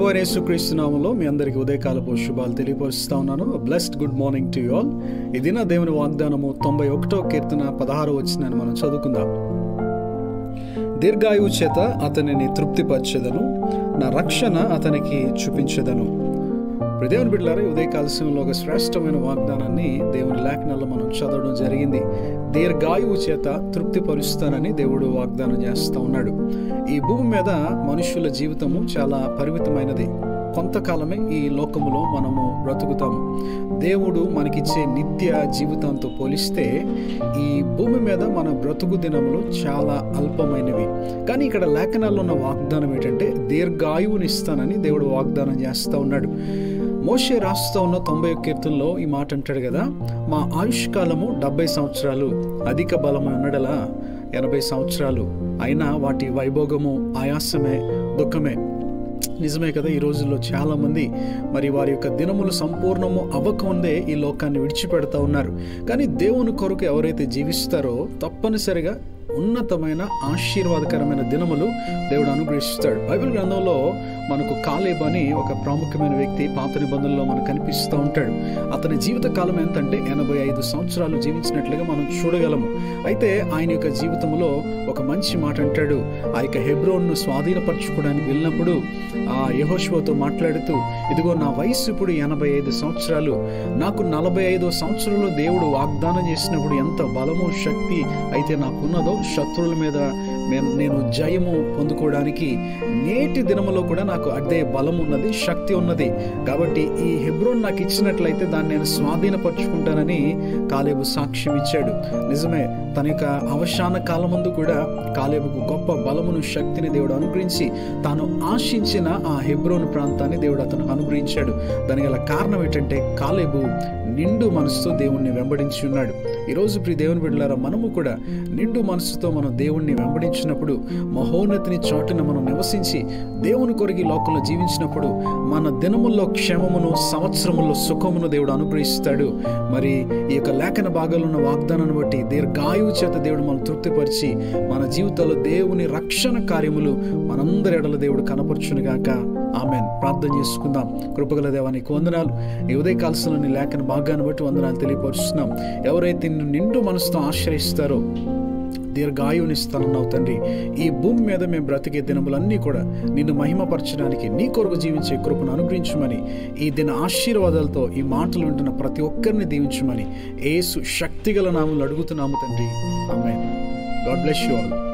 ప్రభు యేసుక్రీస్తు నామంలో మీ అందరికీ ఉదయకాలపు శుభాలు తెలియపరుస్తా ఉన్నాను blessed good morning to you all ఈ దిన దేవుని వాగ్దానము తొంభై ఒకటో కీర్తన పదహారు వచ్చిన మనం చదువుకుందాం దీర్ఘాయువు చేత అతనిని తృప్తిపరచెదను నా రక్షణ అతనికి చూపించెదను ఇప్పుడు దేవుని బిడ్డలారా ఈ ఉదయకాల సమయంలో ఒక శ్రేష్టమైన వాగ్దానాన్ని దేవుని లేఖనాల్లో మనం చదవడం జరిగింది దీర్ఘాయువు చేత తృప్తిపరుస్తానని దేవుడు వాగ్దానం చేస్తూ ఉన్నాడు ఈ భూమి మీద మనుషుల జీవితము చాలా పరిమితమైనది కొంతకాలమే ఈ లోకములో మనము బ్రతుకుతాము దేవుడు మనకిచ్చే నిత్య జీవితంతో పోలిస్తే ఈ భూమి మీద మన బ్రతుకు దినములు చాలా అల్పమైనవి కానీ ఇక్కడ లేఖనాల్లో ఉన్న వాగ్దానం ఏంటంటే దీర్ఘాయువునిస్తానని దేవుడు వాగ్దానం చేస్తూ ఉన్నాడు మోషే రాస్తూ ఉన్న తొంభై కీర్తనలో ఈ మాట అంటాడు కదా మా ఆయుష్కాలము డెబ్బై సంవత్సరాలు అధిక బలము ఉన్నడలా ఎనభై సంవత్సరాలు అయినా వాటి వైభోగము ఆయాసమే దుఃఖమే నిజమే కదా ఈ రోజుల్లో చాలామంది మరి వారి యొక్క దినములు సంపూర్ణము అవ్వకముందే ఈ లోకాన్ని విడిచిపెడతా ఉన్నారు కానీ దేవుని కొరకు ఎవరైతే జీవిస్తారో తప్పనిసరిగా ఉన్నతమైన ఆశీర్వాదకరమైన దినములు దేవుడు అనుగ్రహిస్తాడు బైబిల్ గ్రంథంలో మనకు కాలేబ్ అని ఒక ప్రాముఖ్యమైన వ్యక్తి పాత నిబంధనలో మనకు కనిపిస్తూ ఉంటాడు అతని జీవిత కాలం ఎంతంటే ఎనభై ఐదు సంవత్సరాలు జీవించినట్లుగా మనం చూడగలము అయితే ఆయన యొక్క జీవితంలో ఒక మంచి మాట అంటాడు ఆ యొక్క హెబ్రోన్ను స్వాధీనపరచుకోవడానికి వెళ్ళినప్పుడు ఆ యహోష్వతో మాట్లాడుతూ ఇదిగో నా వయసు ఇప్పుడు ఎనభై ఐదు సంవత్సరాలు నాకు నలభై ఐదో సంవత్సరంలో దేవుడు వాగ్దానం చేసినప్పుడు ఎంత బలము శక్తి అయితే నాకున్నదో శత్రువుల మీద నేను జయము పొందుకోవడానికి నేటి దినములో కూడా నాకు అదే బలం ఉన్నది శక్తి ఉన్నది కాబట్టి ఈ హెబ్రోన్ నాకు ఇచ్చినట్లయితే దాన్ని నేను స్వాధీనపరుచుకుంటానని కాలేబు సాక్ష్యం ఇచ్చాడు నిజమే తన యొక్క అవసాన కాలం ముందు కూడా కాలేబుకు గొప్ప బలమును శక్తిని దేవుడు అనుగ్రహించి తాను ఆశించిన ఆ హెబ్రోన్ ప్రాంతాన్ని దేవుడు అతను అనుగ్రహించాడు దానికి గల కారణం ఏంటంటే కాలేబు నిండు మనసుతో దేవుణ్ణి వెంబడించి ఉన్నాడు ఈరోజు ప్రియ దేవుని బిడ్డలారా మనము కూడా నిండు మనసుతో మనం దేవుణ్ణి వెంబడించినప్పుడు మహోన్నతిని చాటున మనం నివసించి దేవుని కొరిగి లోకంలో జీవించినప్పుడు మన దినముల్లో క్షేమమును సంవత్సరముల్లో సుఖమును దేవుడు అనుగ్రహిస్తాడు మరి ఈ యొక్క లేఖన భాగాల్లో ఉన్న వాగ్దానాన్ని బట్టి దీర్ఘాయువు చేత దేవుడు మనం తృప్తిపరిచి మన జీవితాల్లో దేవుని రక్షణ కార్యములు మనందరి ఎడల దేవుడు కనపరచునుగాక ఆమెన్ ప్రార్థన చేసుకుందాం కృపగల దేవానికి వందనాలు ఈ ఉదయకాలసలోని లేఖన భాగాన్ని బట్టి వందనాలు తెలియపరుస్తున్నాం ఎవరైతే నిండు మనసుతో ఆశ్రయిస్తారో దీర్ఘాయునిస్తానన్నావు తండ్రి ఈ భూమి మీద మేము బ్రతికే దినములన్నీ కూడా నిన్ను మహిమపరచడానికి నీ కొరకు జీవించే కృపను అనుగ్రహించమని ఈ దిన ఆశీర్వాదాలతో ఈ మాటలు వింటున్న ప్రతి ఒక్కరిని దీవించమని ఏసు శక్తిగల నామలు అడుగుతున్నాము తండ్రి ఆమె గాడ్ బ్లెస్ యూ ఆల్